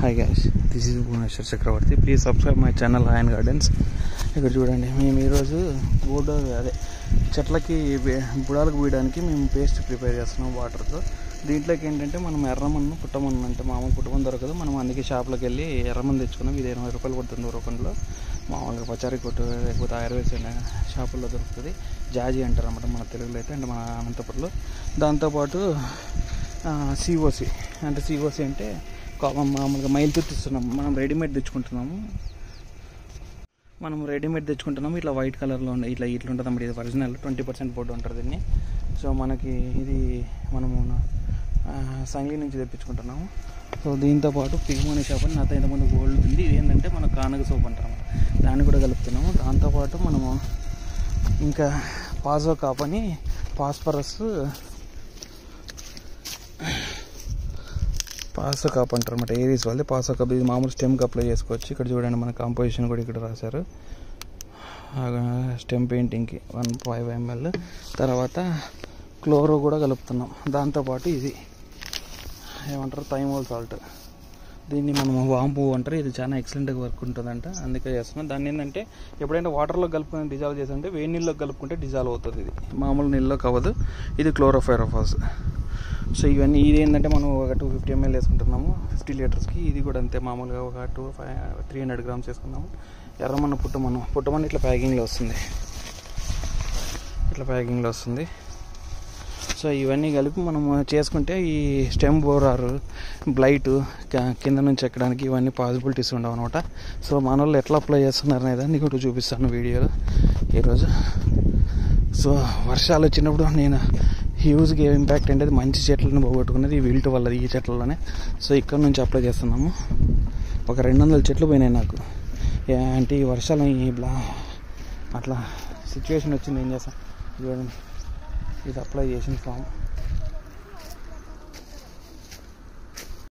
hi guys this is Bhuvaneshwar Chakravarthi please subscribe my channel హాయన్ gardens ఇక్కడ చూడండి మేము ఈరోజు బోర్డు అదే చెట్లకి వే- బుడాలకు వీయడానికి మేము పేస్ట్ ప్రిపేర్ చేస్తున్నాం వాటర్తో దీంట్లోకి ఏంటంటే మనం ఎర్రమన్ను పుట్టమన్ను అంటే మామూలు పుట్టమన్ను దొరకదు మనం అందుకే షాప్లోకి వెళ్ళి ఎర్రమన్ను తెచ్చుకున్నాం ఇది ఎనభై రూపాయలు పడుతుంది రూపంలో మామూలుగా పచారీ కొట్టు లేకపోతే ఆయుర్వేద షాపుల్లో దొరుకుతుంది జాజీ అంటారు అన్నమాట మన తెలుగులో అయితే అంటే మన అనంతపురంలో దాంతోపాటు సిఓసి అంటే సిఓసి అంటే కామన్ మామూలుగా మైల్ ఇస్తున్నాం మనం రెడీమేడ్ తెచ్చుకుంటున్నాము మనం రెడీమేడ్ తెచ్చుకుంటున్నాము ఇట్లా వైట్ కలర్లో ఉండే ఇట్లా ఇట్లా ఉంటుంది అన్నమాట ఇది ఒరిజినల్ ట్వంటీ పర్సెంట్ బోర్డు ఉంటుంది దీన్ని సో మనకి ఇది మనము ఆ, సంగీ నుంచి తెప్పించుకుంటున్నాము సో దీంతో పాటు పిగ్మ్ అనే షాప్ అని నాతో ఇంతకుముందు గోల్డ్ ఉంది ఇది ఏంటంటే మన కానగ సోప్ అంటారు అన్నమాట దాన్ని కూడా కలుపుతున్నాము దాంతోపాటు మనము ఇంకా పాజో కాప్ అని పాస్పరస్ పాసో కప్ అంటారు అనమాట ఏరీస్ వాళ్ళది పాసో కప్ ఇది మామూలు స్టెమ్కి అప్లై చేసుకోవచ్చు ఇక్కడ చూడండి మన కాంపోజిషన్ కూడా ఇక్కడ రాశారు స్టెమ్ పెయింటింగ్కి వన్ ఫైవ్ ఎంఎల్ తర్వాత క్లోరో కూడా కలుపుతున్నాం దాంతోపాటు ఇది ఏమంటారు థైమోల్ సాల్ట్ దీన్ని మనం వాంపు అంటారు ఇది చాలా ఎక్సలెంట్గా వర్క్ ఉంటుందంట అందుకే చేస్తున్నాం దాన్ని ఏంటంటే ఎప్పుడైనా వాటర్లో కలుపుకొని డిజాల్వ్ చేస్తుంటే వేడి నీళ్ళలో కలుపుకుంటే డిజాల్వ్ అవుతుంది ఇది మామూలు నీళ్ళలో అవ్వదు ఇది క్లోరోఫైరోఫాస్ సో ఇవన్నీ ఇది ఏంటంటే మనం ఒక టూ ఫిఫ్టీ ఎంఎల్ వేసుకుంటున్నాము ఫిఫ్టీ లీటర్స్కి ఇది కూడా అంతే మామూలుగా ఒక two five three hundred grams వేసుకున్నాము ఎర్రమన్న పుట్టమన్ను పుట్టమన్ను ఇట్లా ప్యాకింగ్లో వస్తుంది ఇట్లా ప్యాకింగ్లో వస్తుంది సో ఇవన్నీ కలిపి మనం చేసుకుంటే ఈ స్టెమ్ బోరార్ బ్లైట్ కింద నుంచి ఎక్కడానికి ఇవన్నీ పాసిబిలిటీస్ ఉండవు అనమాట సో మన వాళ్ళు ఎట్లా అప్లై చేస్తున్నారు అనేది నీకు ఒకటి చూపిస్తాను వీడియోలో ఈరోజు సో వర్షాలు వచ్చినప్పుడు నేను హ్యూజ్గా ఇంపాక్ట్ అంటే మంచి చెట్లను పోగొట్టుకున్నది ఈ విల్ట్ వల్ల ఈ చెట్లలోనే సో ఇక్కడ నుంచి అప్లై చేస్తున్నాము ఒక రెండు వందల చెట్లు పోయినాయి నాకు ఏ అంటే ఈ వర్షాలు ఈ బ్లా అట్లా సిచ్యువేషన్ వచ్చింది ఏం చేస్తాం చూడండి ఇది అప్లై చేసిన ఫామ్